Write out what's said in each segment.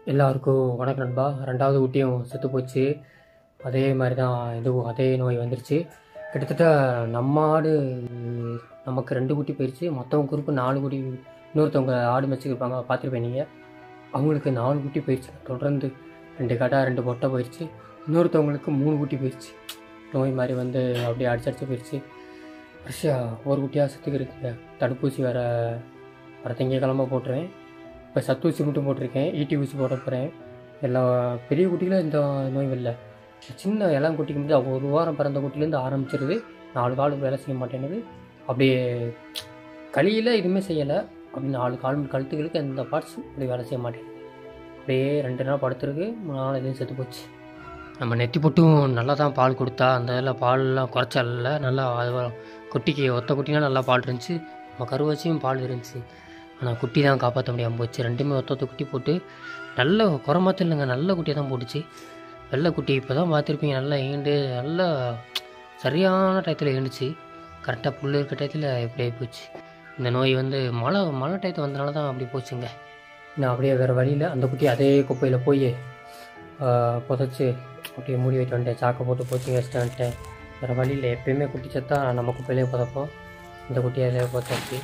எல்லாருக்கும் வணக்கம் நண்பா ரெண்டாவது குட்டியும் செத்து போச்சு அதே மாதிரி தான் இதுவும் அதே நோய் வந்துருச்சு கிட்டத்தட்ட நம்ம ஆடு நமக்கு ரெண்டு குட்டி போயிடுச்சு மற்றவங்க குரூப்பு நாலு குட்டி இன்னொருத்தவங்க ஆடு வச்சுருப்பாங்க பார்த்துருப்பேன் நீங்கள் அவங்களுக்கு நாலு குட்டி போயிடுச்சு தொடர்ந்து ரெண்டு கடா ரெண்டு பொட்டை போயிடுச்சு இன்னொருத்தவங்களுக்கு மூணு குட்டி போயிடுச்சு நோய் மாதிரி வந்து அப்படியே அடிச்சு அடிச்சு போயிடுச்சு வருஷம் ஒரு குட்டியாக செத்துக்கிறதுக்கு தடுப்பூசி வேறு வர திங்கக்கிழமை போட்டுருவேன் இப்போ சத்து ஊசி மட்டும் போட்டிருக்கேன் ஈட்டி ஊசி போட போகிறேன் எல்லா பெரிய குட்டியில் இந்த நோய் வரல சின்ன இளம் குட்டிக்கு வந்து ஒரு வாரம் பிறந்த குட்டிலேருந்து ஆரம்பிச்சிருது நாலு கால் வேலை செய்ய மாட்டேங்குது அப்படியே களியில் எதுவுமே செய்யலை அப்படி நாலு கால் கழுத்துகளுக்கு எந்த பார்ட்ஸ் அப்படி வேலை செய்ய மாட்டேங்குது அப்படியே ரெண்டு நாள் படுத்துருக்கு மூணு நாள் எதுவும் செத்து போச்சு நம்ம நெத்தி பொட்டும் நல்லா தான் பால் கொடுத்தா அந்த இதில் பால்லாம் குறைச்சல்ல நல்லா அது குட்டிக்கு ஒத்த குட்டினா நல்லா பால் இருந்துச்சு நம்ம கருவச்சியும் பால் இருந்துச்சு ஆனால் குட்டி தான் காப்பாற்ற முடியாமல் போச்சு ரெண்டுமே ஒத்த ஒத்த குட்டி போட்டு நல்ல குறமாத்த இல்லைங்க நல்ல குட்டியை தான் போட்டுச்சு வெள்ளை குட்டி இப்போ தான் பார்த்துருப்பீங்க நல்லா ஈண்டு நல்லா சரியான டயத்தில் ஈண்டுச்சு கரெக்டாக புல் இருக்க டயத்தில் இப்படி ஆகி போச்சு இந்த நோய் வந்து மழை மழை டயத்து வந்தனால தான் அப்படி போச்சுங்க நான் அப்படியே வேறு வழியில் அந்த குட்டி அதே குப்பையில் போய் புதைச்சி அப்படியே மூடி வைட்டு வந்துட்டேன் சாக்கை போட்டு போச்சு வச்சுட்டு வந்துட்டேன் வேறு வழியில் எப்பயுமே குட்டி செத்தா நம்ம குப்பையிலே புதைப்போம் இந்த குட்டி அதிலே புதைச்சி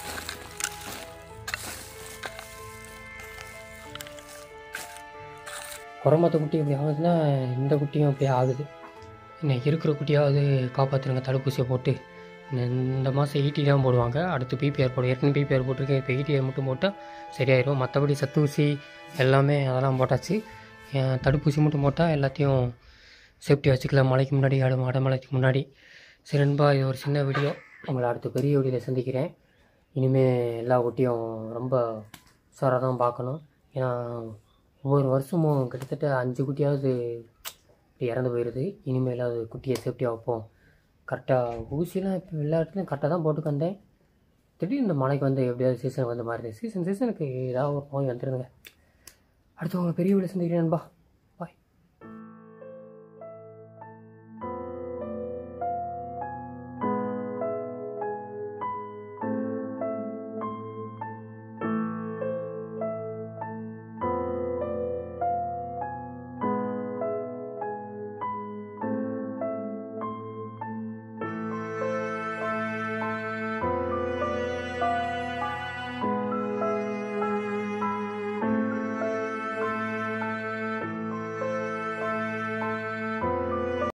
குரமத்த குட்டி இப்படி ஆகுதுன்னா இந்த குட்டியும் அப்படியே ஆகுது இன்னைக்கு இருக்கிற குட்டியாவது காப்பாற்றுருங்க தடுப்பூசியை போட்டு இந்த- இந்த மாதம் ஈட்டி தான் போடுவாங்க அடுத்து பிபிஆர் போடும் ஏற்கனவே பிபிஆர் போட்டிருக்கேன் இப்போ ஈட்டியை மட்டும் போட்டால் சரியாயிடும் மற்றபடி சத்து ஊசி எல்லாமே அதெல்லாம் போட்டாச்சு என் தடுப்பூசி மட்டும் போட்டால் எல்லாத்தையும் சேஃப்டி வச்சுக்கலாம் மழைக்கு முன்னாடி ஆடு மாட மழைக்கு முன்னாடி சரி நண்பா இது ஒரு சின்ன வீடியோ உங்களை அடுத்த பெரிய வீடியோவில் சந்திக்கிறேன் இனிமேல் எல்லா குட்டியும் ரொம்ப உஷாராக தான் பார்க்கணும் ஏன்னா ஒவ்வொரு வருஷமும் கிட்டத்தட்ட அஞ்சு குட்டியாவது இப்படி இறந்து போயிடுது இனிமேல் அது குட்டியை சேஃப்டியாக வைப்போம் கரெக்டாக ஊசிலாம் இப்போ எல்லா இடத்துலையும் கரெக்டாக தான் போட்டு வந்தேன் திடீர்னு இந்த மழைக்கு வந்து எப்படியாவது சீசன் வந்து மாறுது சீசன் சீசனுக்கு ஏதாவது ஒரு நோய் வந்துடுங்க அடுத்து உங்களை பெரிய வீடு சந்திக்கிறேன் நண்பா